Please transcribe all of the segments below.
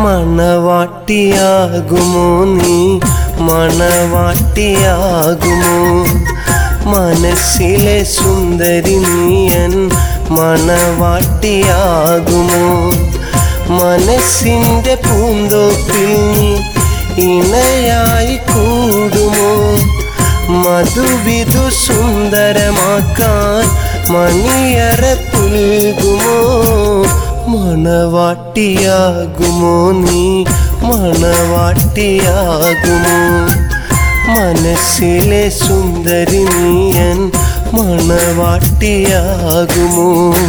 മണവാട്ടിയാകുമോ നീ മണവാട്ടിയാകുമോ മനസ്സിലെ സുന്ദരി നീയൻ മണവാട്ടിയാകുമോ മനസ്സിൻ്റെ പൂന്തോപ്പിൽ നീ ഇണയായി കൂടുമോ മധുവിധു സുന്ദരമാക്കാൻ മണിയറ പുൽകുമോ മണവാട്ടിയാകുമോ നീ മണവാട്ടിയാകുമോ മനസ്സിലെ സുന്ദരി നീയൻ മണവാട്ടിയാകുമോ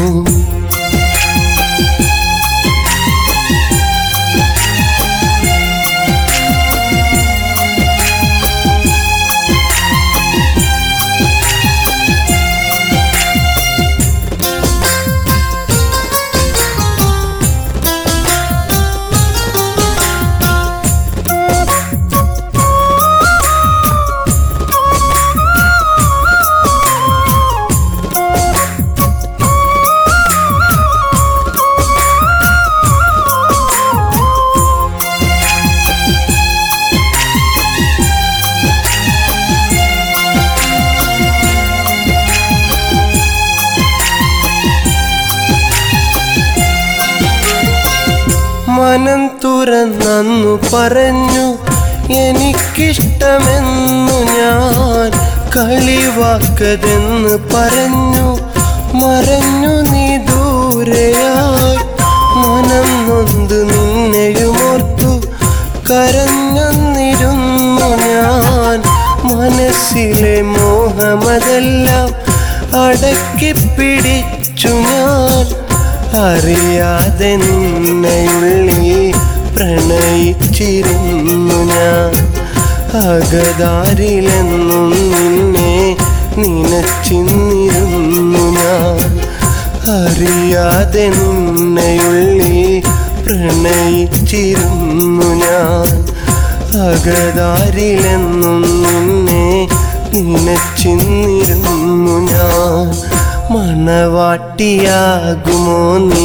മനം തുറന്നു പറഞ്ഞു എനിക്കിഷ്ടമെന്നു ഞാൻ കളിവാക്കതെന്ന് പറഞ്ഞു മറഞ്ഞു നീ ദൂരെയായി മനം നൊന്ത് നിന്നെയുമോർത്തു കരഞ്ഞിരുന്നു ഞാൻ മനസ്സിലെ മോഹമതെല്ലാം അടക്കി പിടിച്ചു ഞാൻ അറിയാതെ നിന്നെയുള്ളിൽ പ്രണയിച്ചിരുന്നു ഞാൻ അകതാരിലെന്നും നിന്നെ നിനച്ചിന്നിരുന്നു ഞാൻ അറിയാതെ നിന്നെയുള്ളിൽ പ്രണയിച്ചിരുന്നു ഞാൻ അകതാരിലെന്നും നിന്നെ നിനച്ചിന്നിരുന്നു ഞാൻ മണവാട്ടിയാകുമോ നീ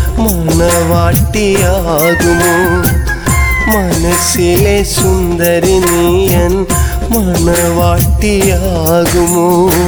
മണവാട്ടിയാകുമോ മനസ്സിലെ സുന്ദരി നീയൻ മണവാട്ടിയാകുമോ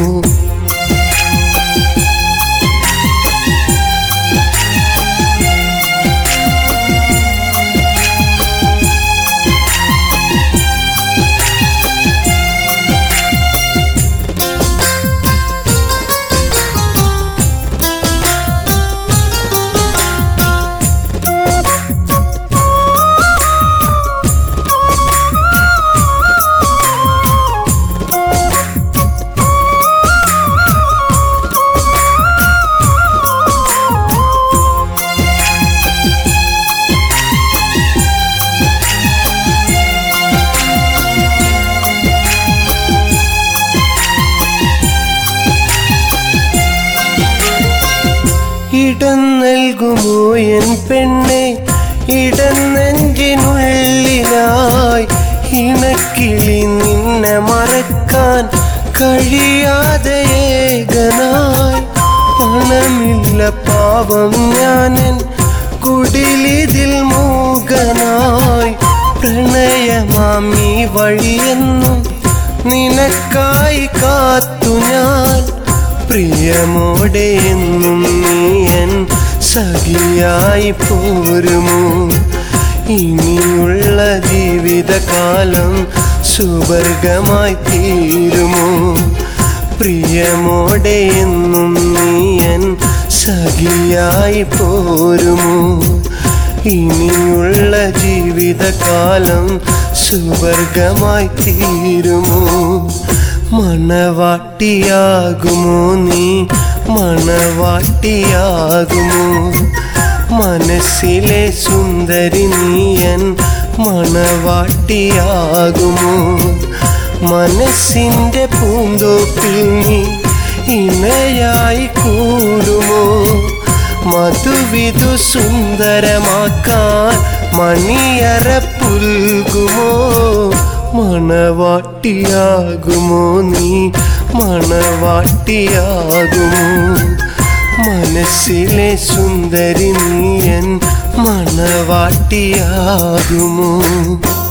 ഇടം നൽകുമോ എൻ പെണ്ണെ ഇടം നെഞ്ചിനുള്ളിലായി ഇണക്കിളി നിന്നെ മറക്കാൻ കഴിയാതെ ഏകനായി പണമില്ല പാപം ഞാനൻ കുടിലിതിൽ മൂകനായി പ്രണയമാമി വഴിയെന്നും നിനക്കായി കാത്തു ഞാൻ പ്രിയമോടെ എന്നും നീയൻ സഖിയായി പോരുമോ ഇനിയുള്ള ജീവിതകാലം സുവർഗമായി തീരുമോ പ്രിയമോടെ എന്നും നീയൻ സഖിയായി പോരുമോ ഇനിയുള്ള ജീവിതകാലം സുവർഗമായി തീരുമോ മണവാട്ടിയാകുമോ നീ മണവാട്ടിയാകുമോ മനസ്സിലെ സുന്ദരി നീയൻ മണവാട്ടിയാകുമോ മനസ്സിൻ്റെ പൂന്തോപ്പിൽ നീ ഇണയായി കൂടുമോ മധുവിധു സുന്ദരമാക്കാൻ മണിയറ പുൽകുമോ മണവാട്ടിയാകുമോ നീ മണവാട്ടിയാകുമോ മനസ്സിലെ സുന്ദരി നീയൻ മണവാട്ടിയാകുമോ